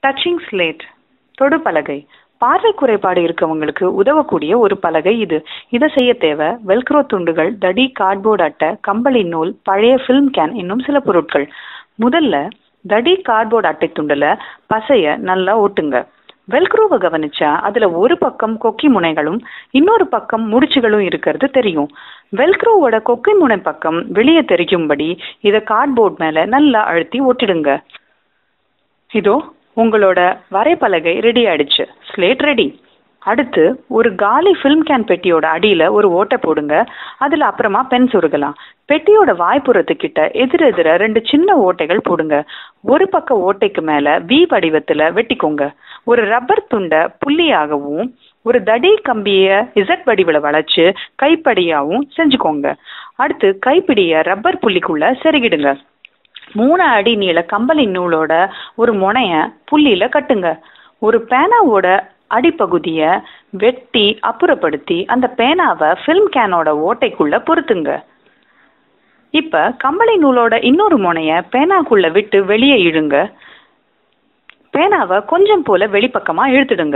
touching slate தொடு பலகை பார்வை குறைபாடு இருக்கவங்களுக்கு உதவக்கூடிய ஒரு பலகை இது இதை செய்ய தேவை வெல்க்ரோ துண்டுகள் தடி கார்ட்போர்ட் அட்டை கம்பளி நூல் பழைய ஃபில்ம் கேன் இன்னும் சில பொருட்கள் முதல்ல தடி கார்ட்போர்ட் அட்டை துண்டுல பசைய நல்லா ஓட்டுங்க வெல்க்ரோவை கவனிச்சா அதுல ஒரு பக்கம் கொக்கி முனைகளும் இன்னொரு பக்கம் முடிச்சுகளும் இருக்கிறது தெரியும் வெல்க்ரோவோட கொக்கி முனை பக்கம் வெளியே தெரிக்கும்படி இதை கார்ட்போர்ட் மேல நல்லா அழுத்தி ஒட்டிடுங்க இதோ உங்களோட வரைபலகை ரெடி ஆயிடுச்சு ஸ்லேட் ரெடி அடுத்து ஒரு காலி ஃபில்ம் கேன் பெட்டியோட அடியில ஒரு ஓட்டை போடுங்க அதுல அப்புறமா பென் சொருகலாம் பெட்டியோட வாய்ப்புறத்துக்கிட்ட எதிர் எதிர ரெண்டு சின்ன ஓட்டைகள் போடுங்க ஒரு பக்க ஓட்டைக்கு மேல வி வடிவத்துல வெட்டிக்கோங்க ஒரு ரப்பர் துண்டை புள்ளியாகவும் ஒரு தடி கம்பிய இசட் வடிவில் வளைச்சு கைப்படியாகவும் செஞ்சுக்கோங்க அடுத்து கைப்பிடிய ரப்பர் புள்ளிக்குள்ள செருகிடுங்க மூணு அடி நீள கம்பளி நூலோட ஒரு முனைய புள்ளியில கட்டுங்க ஒரு பேனாவோட அடிப்பகுதிய வெட்டி அப்புறப்படுத்தி அந்த பேனாவை ஃபில்ம் கேனோட ஓட்டைக்குள்ள பொருத்துங்க இப்ப கம்பளி நூலோட இன்னொரு முனைய பேனாக்குள்ள விட்டு வெளியே இழுங்க பேனாவை கொஞ்சம் போல வெளிப்பக்கமா இழுத்துடுங்க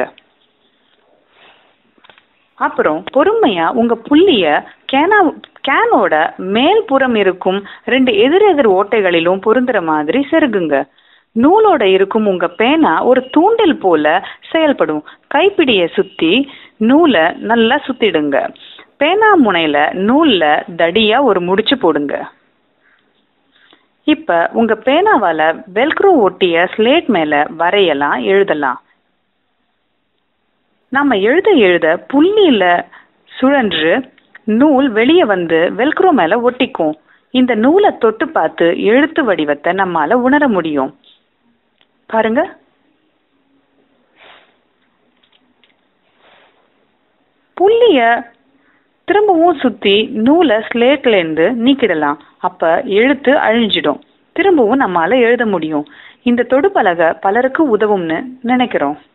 அப்புறம் பொறுமையா உங்க புள்ளிய கேனா கேனோட மேல் புறம் இருக்கும் ரெண்டு எதிர் எதிர் ஓட்டைகளிலும் பொருந்துற மாதிரி செருகுங்க நூலோட இருக்கும் உங்க பேனா ஒரு தூண்டில் போல செயல்படும் கைப்பிடிய சுத்தி நூலை நல்லா சுத்திடுங்க பேனா முனையில நூல்ல தடியா ஒரு முடிச்சு போடுங்க இப்ப உங்க பேனாவால வெல்க்ரோ ஒட்டிய ஸ்லேட் மேல வரையலாம் எழுதலாம் நம்ம எழுத எழுத புள்ளியில சுழன்று நூல் வெளியே வந்து வெல்க்ரோ மேல ஒட்டிக்கும் இந்த நூலை தொட்டு பார்த்து எழுத்து வடிவத்தை நம்மால உணர முடியும் பாருங்க புள்ளிய திரும்பவும் சுத்தி நூலை ஸ்லேட்ல இருந்து நீக்கிடலாம் அப்ப எழுத்து அழிஞ்சிடும் திரும்பவும் நம்மால எழுத முடியும் இந்த தொடுபலகை பலருக்கு உதவும்னு நினைக்கிறோம்